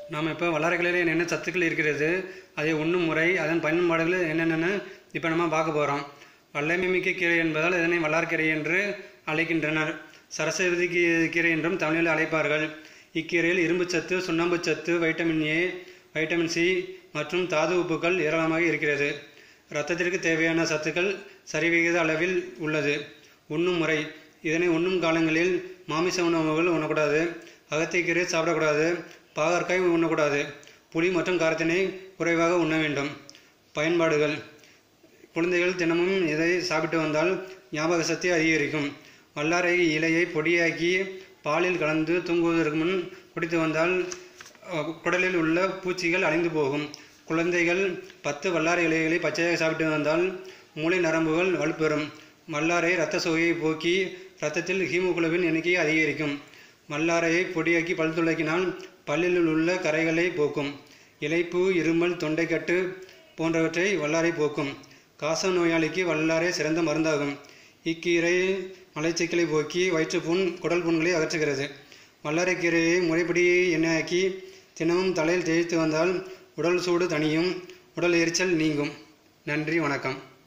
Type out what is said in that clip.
நாம் இப்போ வல்லாரைக்கிளையில் என்னென்ன சத்துக்கள் இருக்கிறது அதை உண்ணும் முறை அதன் பயன்பாடுகள் என்னென்னு இப்போ நம்ம பார்க்க போகிறோம் வல்லமை மிக்க கீரை என்பதால் இதனை வல்லார்க்கீரை என்று அழைக்கின்றனர் சரஸ்வதி கீ- கீரை என்றும் தமிழில் அழைப்பார்கள் இக்கீரையில் இரும்புச்சத்து சுண்ணாம்புச்சத்து வைட்டமின் ஏ வைட்டமின் சி மற்றும் தாது உப்புக்கள் ஏராளமாக இருக்கிறது இரத்தத்திற்கு தேவையான சத்துக்கள் சரிவிகித அளவில் உள்ளது உண்ணும் முறை இதனை உண்ணும் காலங்களில் மாமிச உணவுகள் உண்ணக்கூடாது அகத்திக்கீரை சாப்பிடக்கூடாது பாகற்காய் உண்ணக்கூடாது புளி மற்றும் காரத்தினை குறைவாக உண்ண வேண்டும் பயன்பாடுகள் குழந்தைகள் தினமும் இதை சாப்பிட்டு வந்தால் ஞாபக சக்தி அதிகரிக்கும் வல்லாரை இலையை பொடியாக்கி பாலில் கலந்து தூங்குவதற்கு முன் குடித்து வந்தால் அஹ், குடலில் உள்ள பூச்சிகள் அழிந்து போகும் குழந்தைகள் பத்து வல்லாரை இலைகளை பச்சையாக சாப்பிட்டு வந்தால் மூளை நரம்புகள் வலுப்பெறும் வல்லாரை இரத்த சோகையை போக்கி இரத்தத்தில் ஹீமோகுளோபின் எண்ணிக்கையை அதிகரிக்கும் வல்லாரையை பொடியாக்கி பல் துளக்கினால் பல்லில் உள்ள கரைகளை போக்கும் இலைப்பு இருமல் தொண்டைக்கட்டு போன்றவற்றை வல்லாரை போக்கும் காச நோயாளிக்கு வல்லாரை சிறந்த மருந்தாகும் இக்கீரை மலைச்சிக்கலை போக்கி வயிற்றுப்புண் குடல் புண்களை அகற்றுகிறது வல்லாரைக்கீரையை முறைப்படி எண்ணெயாக்கி தினமும் தலையில் தேய்த்து வந்தால் உடல் சூடு தணியும் உடல் எரிச்சல் நீங்கும் நன்றி வணக்கம்